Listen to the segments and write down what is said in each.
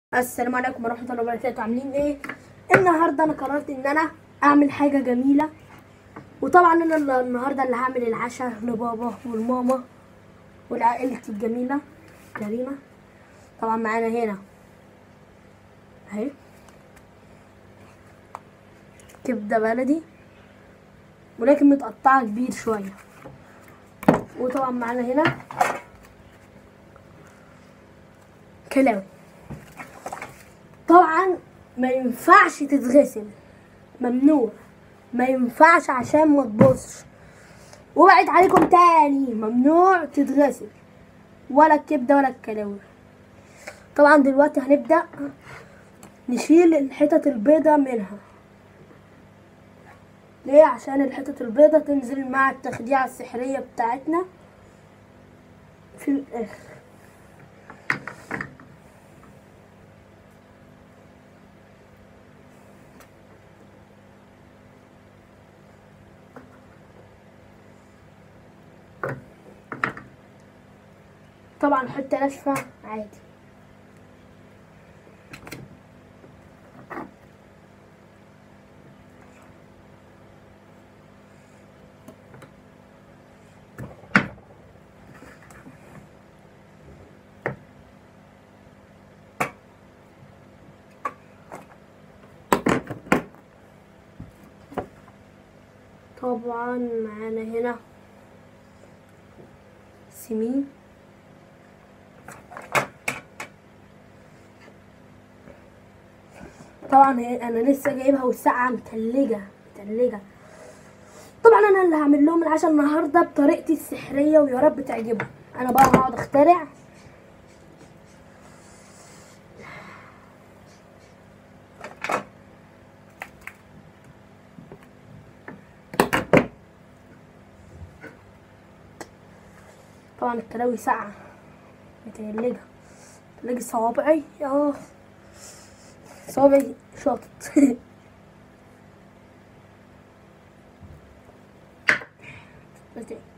السلام عليكم ورحمة الله وبركاته عاملين ايه؟ النهاردة انا قررت ان انا اعمل حاجة جميلة وطبعا انا ال- النهاردة اللي هعمل العشاء لبابا والماما ولعائلتي الجميلة كريمة طبعا معانا هنا اهي كبدة بلدي ولكن متقطعة كبير شوية وطبعا معانا هنا كلاوي طبعا ما ينفعش تتغسل ممنوع ما ينفعش عشان ما تبصش وبعد عليكم تاني ممنوع تتغسل ولا الكبده ولا الكلاوي طبعا دلوقتي هنبدا نشيل الحتت البيضة منها ليه عشان الحتت البيضة تنزل مع التخديعة السحرية بتاعتنا في الاخر طبعا حتة ناشفة عادي طبعا معانا هنا سمين طبعا هي- انا لسه جايبها والساعه متلجه متلجه طبعا انا اللي هعمل لهم العشاء النهارده بطريقتي السحريه ويا رب تعجبهم انا بقى هقعد اخترع طبعا الكلاوي ساقعه متلجه متلجه صوابعي اه صوابعي شاطت قلت إيه؟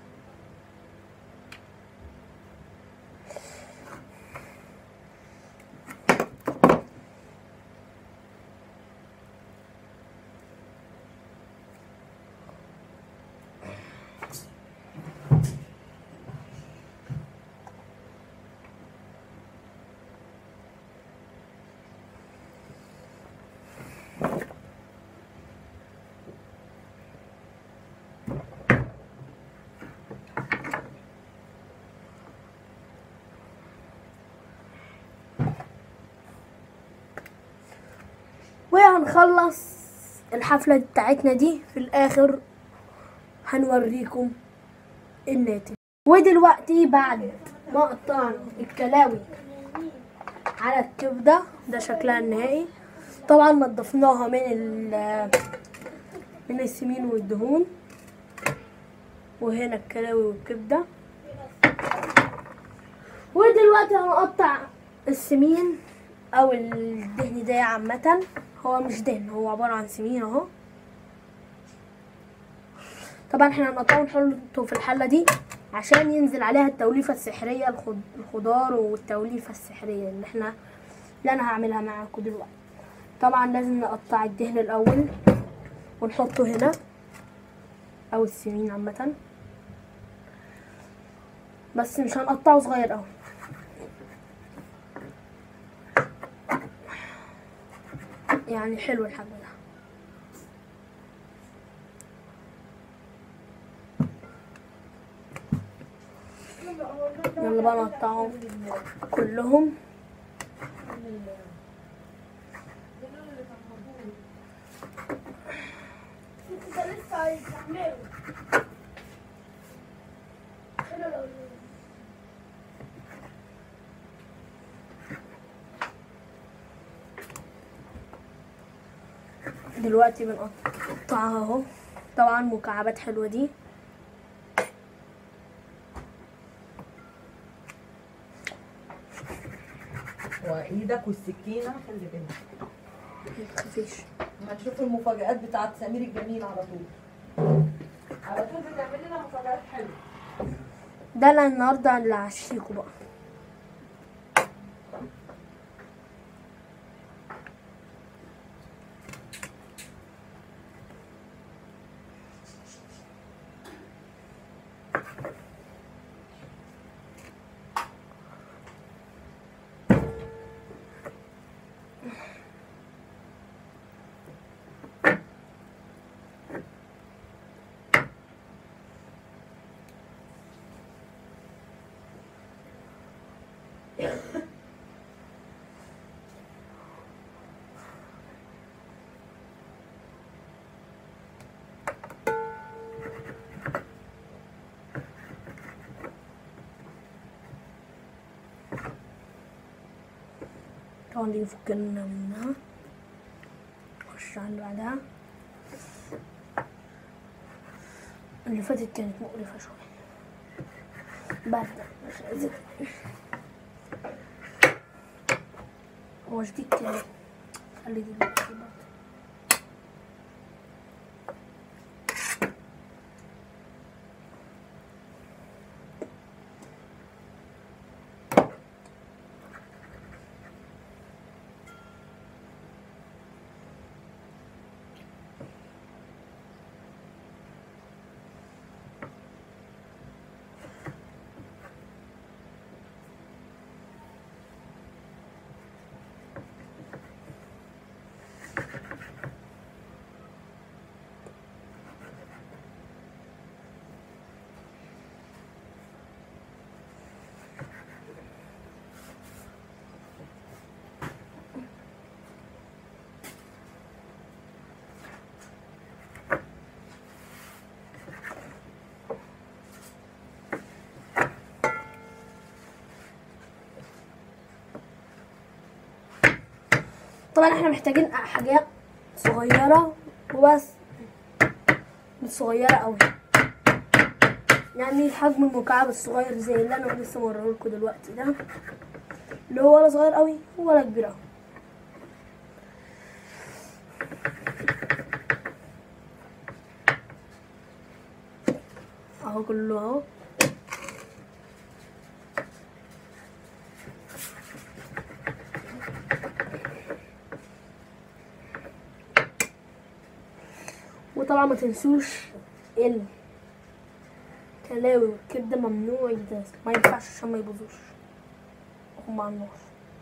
وهنخلص الحفلة بتاعتنا دي في الآخر هنوريكم الناتج ودلوقتي بعد ما قطعنا الكلاوي على الكبدة ده شكلها النهائي طبعا نضفناها من ال من السمين والدهون وهنا الكلاوي والكبدة ودلوقتي هنقطع السمين او الدهن ده عامة هو مش دهن هو عبارة عن سمين اهو طبعا احنا هنقطعه ونحطه في الحلة دي عشان ينزل عليها التوليفة السحرية الخض- الخضار والتوليفة السحرية اللي احنا اللي انا هعملها معاكم دلوقتي طبعا لازم نقطع الدهن الاول ونحطه هنا او السمين عامة بس مش هنقطعه صغير اوي يعني حلو الحاجة ده يلا بقى نقطعهم كلهم دلوقتي بنقطعها اهو طبعا مكعبات حلوة دي وايدك والسكينه خلي بالك متخافيش هتشوف المفاجآت بتاعت سمير الجميل على طول على طول بتعمل لنا مفاجآت حلوه ده انا النهارده اللي هعشيكوا بقى طبعا دي فكنا منها نخش على اللي بعدها اللي فاتت كانت مقرفة شوية باردة مش عايزة هو جديد كده خلي دي دلوقتي برضه. طبعا احنا محتاجين حاجات صغيرة وبس مش صغيرة اوي يعني الحجم المكعب الصغير زي اللي انا لسه موريهولكوا دلوقتي ده اللي هو ولا صغير اوي ولا كبير اوي اهو كله اهو وطبعا ما تنسوش الكلاوي والكبده ممنوع يتداس ما ينفعش عشان ما يبوظوش هم على النار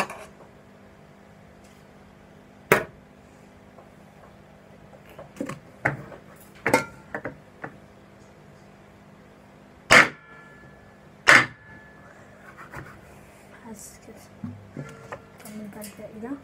بس كده نكمل بقى الباقي ده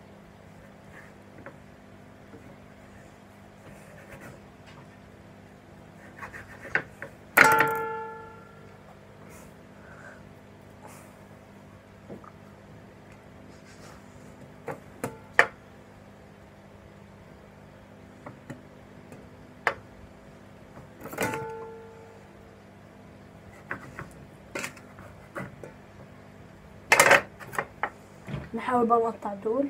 نحاول بقى نقطع دول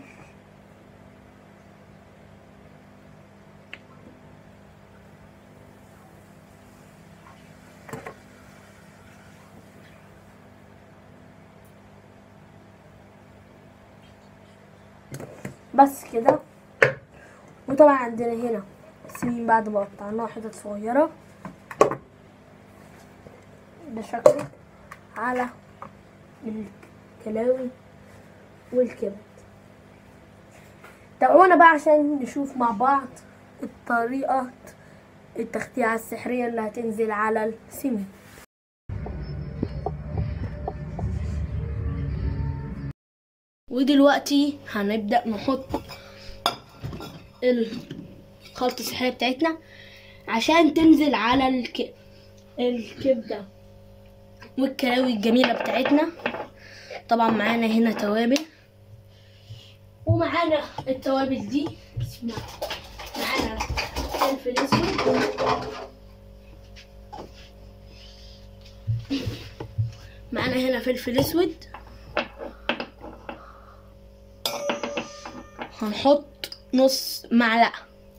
بس كده وطبعا عندنا هنا سمين بعد ما قطعناها حتت صغيرة ده شكله على الكلاوي والكبد تابعونا بقى عشان نشوف مع بعض الطريقة التخديعة السحرية اللي هتنزل على السمين ودلوقتي هنبدأ نحط الخلطة السحرية بتاعتنا عشان تنزل على الك... الكبدة والكلاوي الجميلة بتاعتنا طبعا معانا هنا توابل ومعانا التوابل دي بسم الله معانا فلفل اسود معانا هنا فلفل اسود هنحط نص معلقة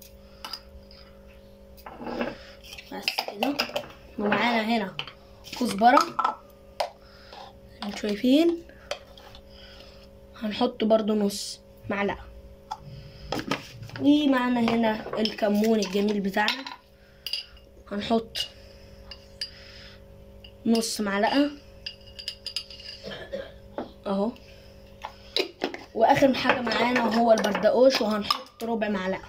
بس كده ومعانا هنا كزبرة انتوا شايفين هنحط برضو نص معلقة ومعنا هنا الكمون الجميل بتاعنا هنحط نص معلقة اهو واخر حاجة معانا هو البردقوش وهنحط ربع معلقة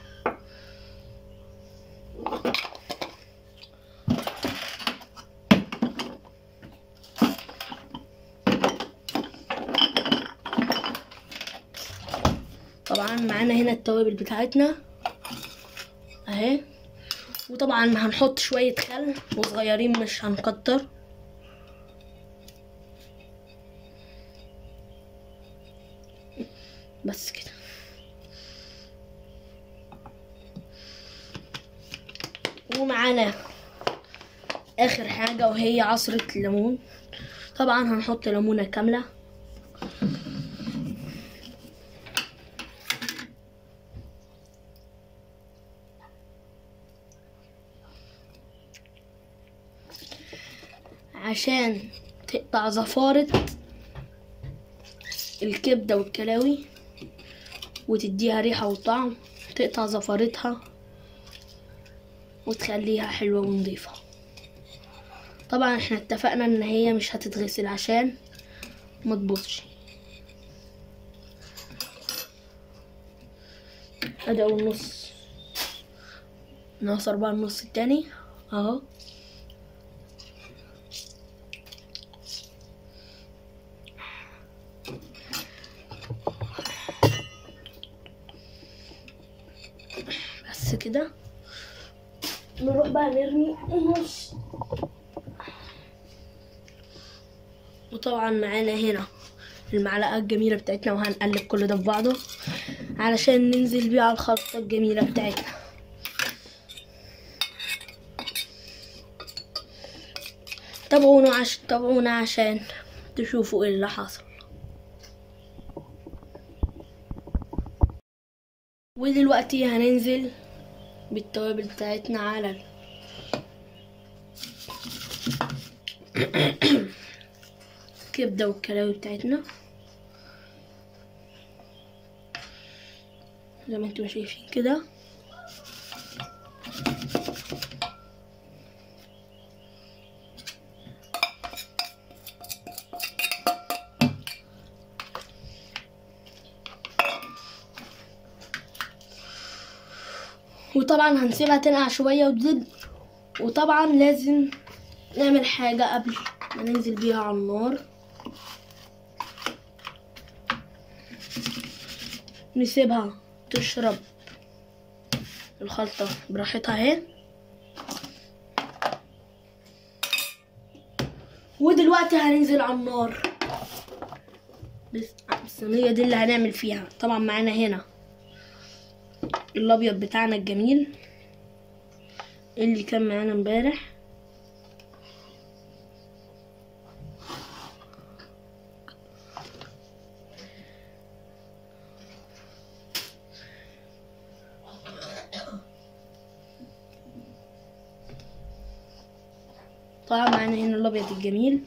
طبعا معانا هنا التوابل بتاعتنا اهي وطبعا هنحط شوية خل وصغيرين مش هنكتر بس كده ومعانا اخر حاجة وهي عصرة الليمون طبعا هنحط ليمونة كاملة عشان تقطع زفارة الكبدة والكلاوي وتديها ريحة وطعم تقطع زفارتها وتخليها حلوة ونضيفة طبعا احنا اتفقنا ان هي مش هتتغسل عشان ما تبوظش ادي اول نص ناقص اربعة النص التاني اهو بس كده نروح بقى نرمي النص وطبعا معانا هنا المعلقة الجميلة بتاعتنا وهنقلب كل ده في بعضه علشان ننزل بيه على الخلطة الجميلة بتاعتنا تابعونا عش... تابعونا عشان تشوفوا ايه اللي حصل ودلوقتي هننزل بالتوابل بتاعتنا على ال... الكبدة والكلاوي بتاعتنا زي ما انتم شايفين كده وطبعا هنسيبها تنقع شوية وتزيد وطبعا لازم نعمل حاجة قبل ما ننزل بيها على النار نسيبها تشرب الخلطة براحتها اهي ودلوقتي هننزل على النار بس- الصينية دي اللي هنعمل فيها طبعا معانا هنا الابيض بتاعنا الجميل اللي كان معانا امبارح طبعا معانا هنا الابيض الجميل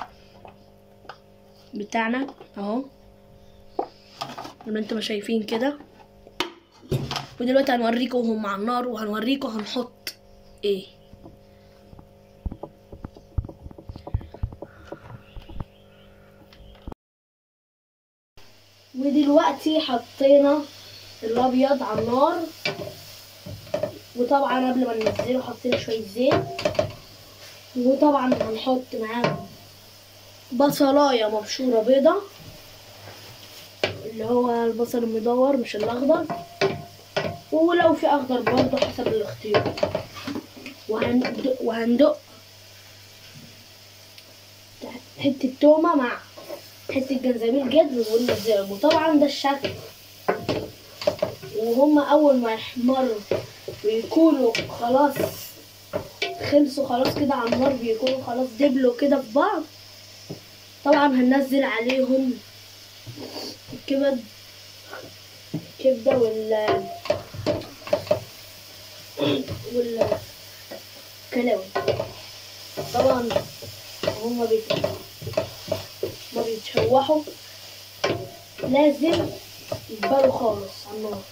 بتاعنا اهو زي ما انتم شايفين كده ودلوقتي هنوريكم وهم على النار وهنوريكم هنحط ايه ودلوقتي حطينا الابيض على النار وطبعا قبل ما ننزله حطينا شويه زيت وطبعا هنحط معاهم بصلايه مبشوره بيضه اللي هو البصل المدور مش الاخضر ولو في اخضر برضه حسب الاختيار وهندق وهندق حتة تومة مع حتة جنزبيل جد وننزلهم وطبعا ده الشكل وهم اول ما يحمروا ويكونوا خلاص خلصوا خلاص كده على النار بيكونوا خلاص دبلوا كده في بعض طبعا هننزل عليهم الكبد الكبدة وال والكلاوي طبعا هما بيت ما بيتشوحوا لازم يكبروا خالص على النار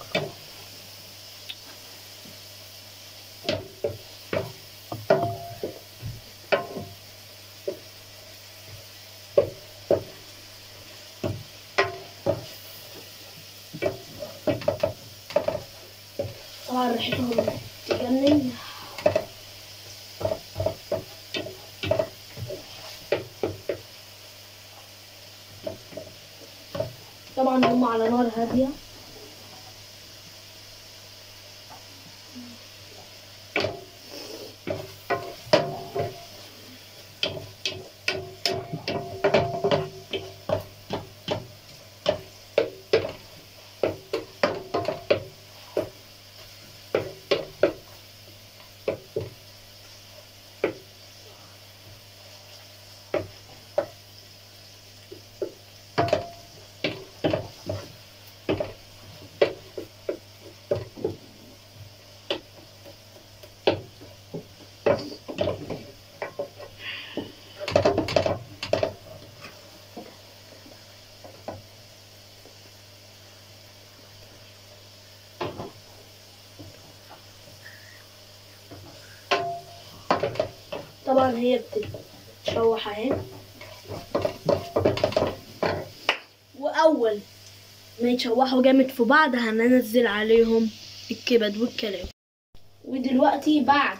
طبعا ريحتهم تجنن طبعا هم على نار هادية طبعا هي بتتشوح اهي واول ما يتشوحوا جامد في بعض هننزل عليهم الكبد والكلام ودلوقتي بعد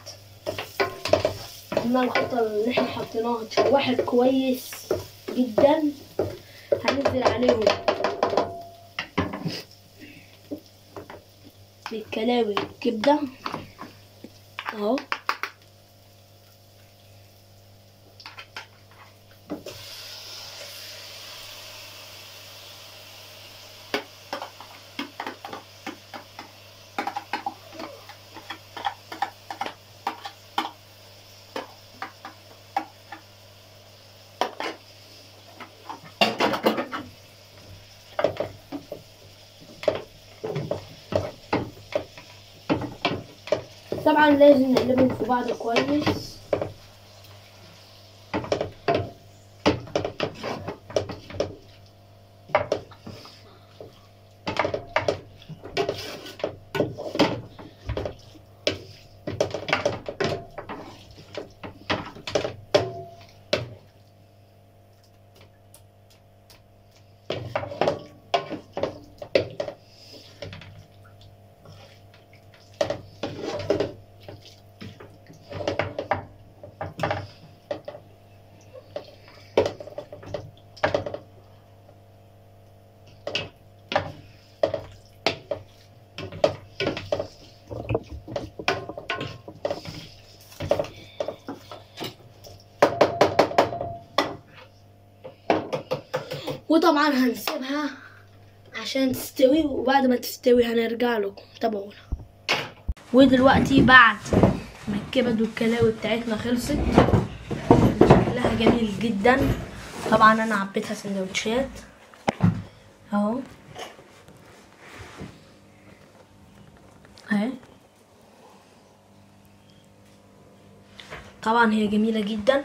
ما الخلطة اللي احنا حطيناها اتشوحت كويس جدا هننزل عليهم الكلاوي الكبدة اهو طبعا لازم نقلبهم في بعض كويس وطبعا هنسيبها عشان تستوي وبعد ما تستوي هنرجع لكم تابعونا ودلوقتي بعد ما الكبد والكلاوي بتاعتنا خلصت شكلها جميل جدا طبعا انا عبيتها سندوتشات اهو اهي طبعا هي جميلة جدا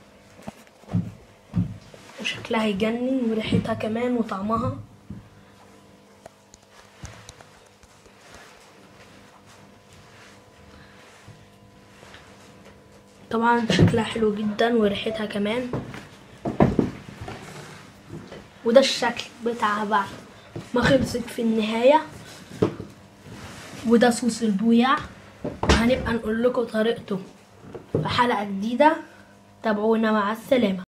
وشكلها يجنن وريحتها كمان وطعمها طبعا شكلها حلو جدا وريحتها كمان وده الشكل بتاعها بعد ما خلصت في النهاية وده صوص البويع وهنبقى نقول لكم طريقته في حلقة جديدة تابعونا مع السلامة